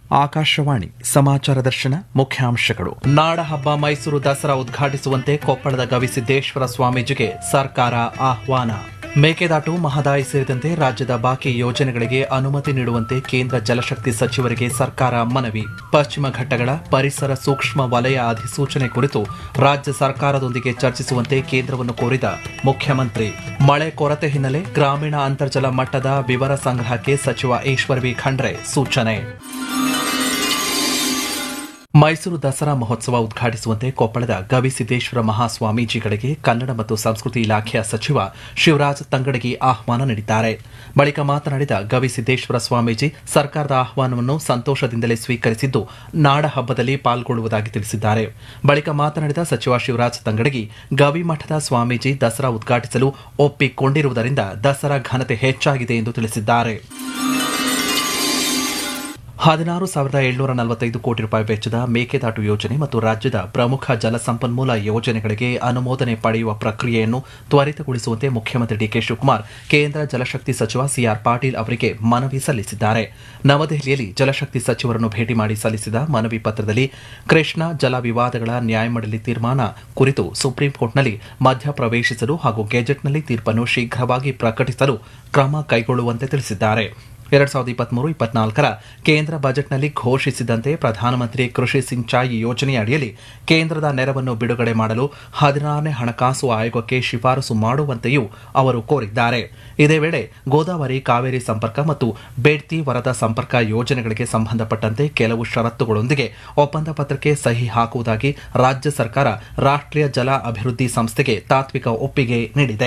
ಆಕಾಶವಾಣಿ ಸಮಾಚಾರ ದರ್ಶನ ಮುಖ್ಯಾಂಶಗಳು ನಾಡ ಹಬ್ಬ ಮೈಸೂರು ದಸರಾ ಉದ್ಘಾಟಿಸುವಂತೆ ಕೊಪ್ಪಳದ ಗವಿಸಿದ್ದೇಶ್ವರ ಸ್ವಾಮೀಜಿಗೆ ಸರ್ಕಾರ ಆಹ್ವಾನ ಮೇಕೆದಾಟು ಮಹದಾಯಿ ಸೇರಿದಂತೆ ರಾಜ್ಯದ ಬಾಕಿ ಯೋಜನೆಗಳಿಗೆ ಅನುಮತಿ ನೀಡುವಂತೆ ಕೇಂದ್ರ ಜಲಶಕ್ತಿ ಸಚಿವರಿಗೆ ಸರ್ಕಾರ ಮನವಿ ಪಶ್ಚಿಮ ಘಟ್ಟಗಳ ಪರಿಸರ ಸೂಕ್ಷ್ಮ ವಲಯ ಅಧಿಸೂಚನೆ ಕುರಿತು ರಾಜ್ಯ ಸರ್ಕಾರದೊಂದಿಗೆ ಚರ್ಚಿಸುವಂತೆ ಕೇಂದ್ರವನ್ನು ಕೋರಿದ ಮುಖ್ಯಮಂತ್ರಿ ಮಳೆ ಕೊರತೆ ಹಿನ್ನೆಲೆ ಗ್ರಾಮೀಣ ಅಂತರ್ಜಲ ಮಟ್ಟದ ವಿವರ ಸಂಗ್ರಹಕ್ಕೆ ಸಚಿವ ಈಶ್ವರ್ ವಿ ಖಂಡ್ರೆ ಸೂಚನೆ ಮೈಸೂರು ದಸರಾ ಮಹೋತ್ಸವ ಉದ್ಘಾಟಿಸುವಂತೆ ಕೊಪ್ಪಳದ ಗವಿಸಿದ್ದೇಶ್ವರ ಮಹಾಸ್ವಾಮೀಜಿಗಳಿಗೆ ಕನ್ನಡ ಮತ್ತು ಸಂಸ್ಕೃತಿ ಇಲಾಖೆಯ ಸಚಿವ ಶಿವರಾಜ್ ತಂಗಡಗಿ ಆಹ್ವಾನ ನೀಡಿದ್ದಾರೆ ಬಳಿಕ ಮಾತನಾಡಿದ ಗವಿಸಿದ್ದೇಶ್ವರ ಸ್ವಾಮೀಜಿ ಸರ್ಕಾರದ ಆಹ್ವಾನವನ್ನು ಸಂತೋಷದಿಂದಲೇ ಸ್ವೀಕರಿಸಿದ್ದು ನಾಡ ಹಬ್ಬದಲ್ಲಿ ಪಾಲ್ಗೊಳ್ಳುವುದಾಗಿ ತಿಳಿಸಿದ್ದಾರೆ ಬಳಿಕ ಮಾತನಾಡಿದ ಸಚಿವ ಶಿವರಾಜ್ ತಂಗಡಗಿ ಗವಿಮಠದ ಸ್ವಾಮೀಜಿ ದಸರಾ ಉದ್ಘಾಟಿಸಲು ಒಪ್ಪಿಕೊಂಡಿರುವುದರಿಂದ ದಸರಾ ಘನತೆ ಹೆಚ್ಚಾಗಿದೆ ಎಂದು ತಿಳಿಸಿದ್ದಾರೆ ಹದಿನಾರು ಸಾವಿರದ ಏಳ್ನೂರ ನಲವತ್ತೈದು ಕೋಟಿ ರೂಪಾಯಿ ವೆಚ್ಚದ ಮೇಕೆದಾಟು ಯೋಜನೆ ಮತ್ತು ರಾಜ್ಯದ ಪ್ರಮುಖ ಜಲಸಂಪನ್ಮೂಲ ಯೋಜನೆಗಳಿಗೆ ಅನುಮೋದನೆ ಪಡೆಯುವ ಪ್ರಕ್ರಿಯೆಯನ್ನು ತ್ವರಿತಗೊಳಿಸುವಂತೆ ಮುಖ್ಯಮಂತ್ರಿ ಡಿಕೆ ಶಿವಕುಮಾರ್ ಕೇಂದ್ರ ಜಲಶಕ್ತಿ ಸಚಿವ ಸಿಆರ್ ಪಾಟೀಲ್ ಅವರಿಗೆ ಮನವಿ ಸಲ್ಲಿಸಿದ್ದಾರೆ ನವದೆಹಲಿಯಲ್ಲಿ ಜಲಶಕ್ತಿ ಸಚಿವರನ್ನು ಭೇಟಿ ಮಾಡಿ ಸಲ್ಲಿಸಿದ ಮನವಿ ಪತ್ರದಲ್ಲಿ ಕೃಷ್ಣಾ ಜಲ ವಿವಾದಗಳ ನ್ಯಾಯಮಂಡಳಿ ತೀರ್ಮಾನ ಕುರಿತು ಸುಪ್ರೀಂ ಕೋರ್ಟ್ನಲ್ಲಿ ಮಧ್ಯಪ್ರವೇಶಿಸಲು ಹಾಗೂ ಗೆಜೆಟ್ನಲ್ಲಿ ತೀರ್ಪನ್ನು ಶೀಘ್ರವಾಗಿ ಪ್ರಕಟಿಸಲು ಕ್ರಮ ಕೈಗೊಳ್ಳುವಂತೆ ತಿಳಿಸಿದ್ದಾರೆ ಎರಡ್ ಸಾವಿರದ ಇಪ್ಪತ್ಮೂರು ಇಪ್ಪತ್ನಾಲ್ಕರ ಕೇಂದ್ರ ಬಜೆಟ್ನಲ್ಲಿ ಘೋಷಿಸಿದಂತೆ ಪ್ರಧಾನಮಂತ್ರಿ ಕೃಷಿ ಸಿಂಚಾಯಿ ಯೋಜನೆಯ ಅಡಿಯಲ್ಲಿ ಕೇಂದ್ರದ ನೆರವನ್ನು ಬಿಡುಗಡೆ ಮಾಡಲು ಹದಿನಾರನೇ ಹಣಕಾಸು ಆಯೋಗಕ್ಕೆ ಶಿಫಾರಸು ಮಾಡುವಂತೆಯೂ ಅವರು ಕೋರಿದ್ದಾರೆ ಇದೇ ವೇಳೆ ಗೋದಾವರಿ ಕಾವೇರಿ ಸಂಪರ್ಕ ಮತ್ತು ಬೇಡ್ತಿ ವರದಾ ಸಂಪರ್ಕ ಯೋಜನೆಗಳಿಗೆ ಸಂಬಂಧಪಟ್ಟಂತೆ ಕೆಲವು ಷರತ್ತುಗಳೊಂದಿಗೆ ಒಪ್ಪಂದ ಪತ್ರಕ್ಕೆ ಸಹಿ ಹಾಕುವುದಾಗಿ ರಾಜ್ಯ ಸರ್ಕಾರ ರಾಷ್ಟ್ರೀಯ ಜಲ ಅಭಿವೃದ್ಧಿ ಸಂಸ್ಥೆಗೆ ತಾತ್ವಿಕ ಒಪ್ಪಿಗೆ ನೀಡಿದೆ